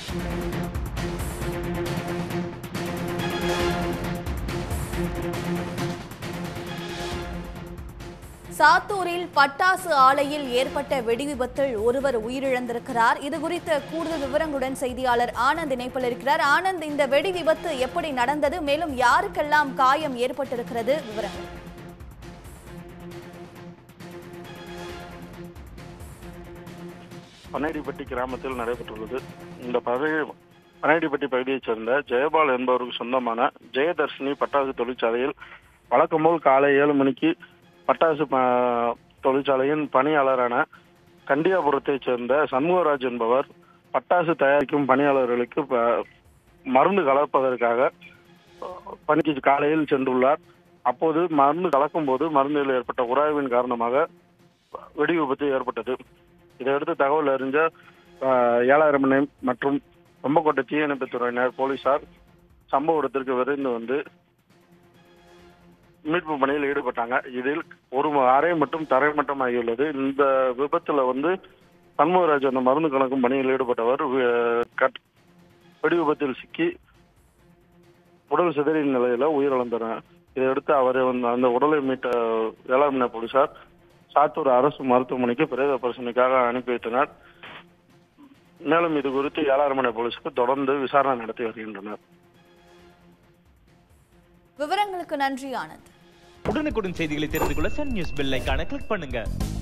சாத்தூரில் பட்டாசு ஆலையில் ஏற்பட்ட வெடிவிபத்தில் ஒருவர் உயிரிழந்திருக்கிறார் இது குறித்த கூடுதல் விவரங்களுடன் செய்தியாளர் ஆனந்த் இணைப்பில் இருக்கிறார் ஆனந்த் இந்த வெடி விபத்து எப்படி நடந்தது மேலும் யாருக்கெல்லாம் காயம் ஏற்பட்டிருக்கிறது விவரங்கள் பனையடிப்பட்டி கிராமத்தில் நடைபெற்றுள்ளது இந்த பதவி பனையடிப்பட்டி பகுதியைச் சேர்ந்த ஜெயபால் என்பவருக்கு சொந்தமான ஜெயதர்ஷினி பட்டாசு தொழிற்சாலையில் வழக்கம் போல் காலை ஏழு மணிக்கு பட்டாசு ப- தொழிற்சாலையின் பணியாளரான கண்டியாபுரத்தைச் சேர்ந்த சண்முகராஜ் என்பவர் பட்டாசு தயாரிக்கும் பணியாளர்களுக்கு ப- மருந்து கலப்பதற்காக பணிக்கு காலையில் சென்றுள்ளார் அப்போது மருந்து கலக்கும் போது மருந்தில் ஏற்பட்ட உராய்வின் காரணமாக வெடி விபத்து ஏற்பட்டது இதையடுத்து தகவல் அறிஞ்ச ஆஹ், ஏழாயிரம் மணி மற்றும் ரொம்பக்கோட்டை தீயணைப்புத் துறையினர் போலீசார் சம்பவ இடத்திற்கு விரைந்து வந்து மீட்பு பணியில் ஈடுபட்டாங்க இதில் ஒரு அறை மட்டும் தரைமட்டமாகியுள்ளது இந்த விபத்துல வந்து சண்முகராஜ் அந்த மருந்து கலக்கும் பணியில் ஈடுபட்டவர் வி- கட்- வெடி விபத்தில் சிக்கி உடல் சிதறிய நிலையில உயிரிழந்தனர் இதையடுத்து அவரை வந்து அந்த உடலை மீட்ட வேளாண்மை போலீசார் சாத்தூர் அரசு மருத்துவமனைக்கு பிரேத பரிசோதனைக்காக அனுப்பி வைத்தனர் மேலும் இது குறித்து ஏழாயிரம் போலீசுக்கு தொடர்ந்து விசாரணை நடத்தி வருகின்றனர் விவரங்களுக்கு நன்றி ஆனந்த் உடனுக்குடன் செய்திகளை தெரிந்து கொள்ள சன் நியூஸ் பெல் ஐகானை கிளிக் பண்ணுங்க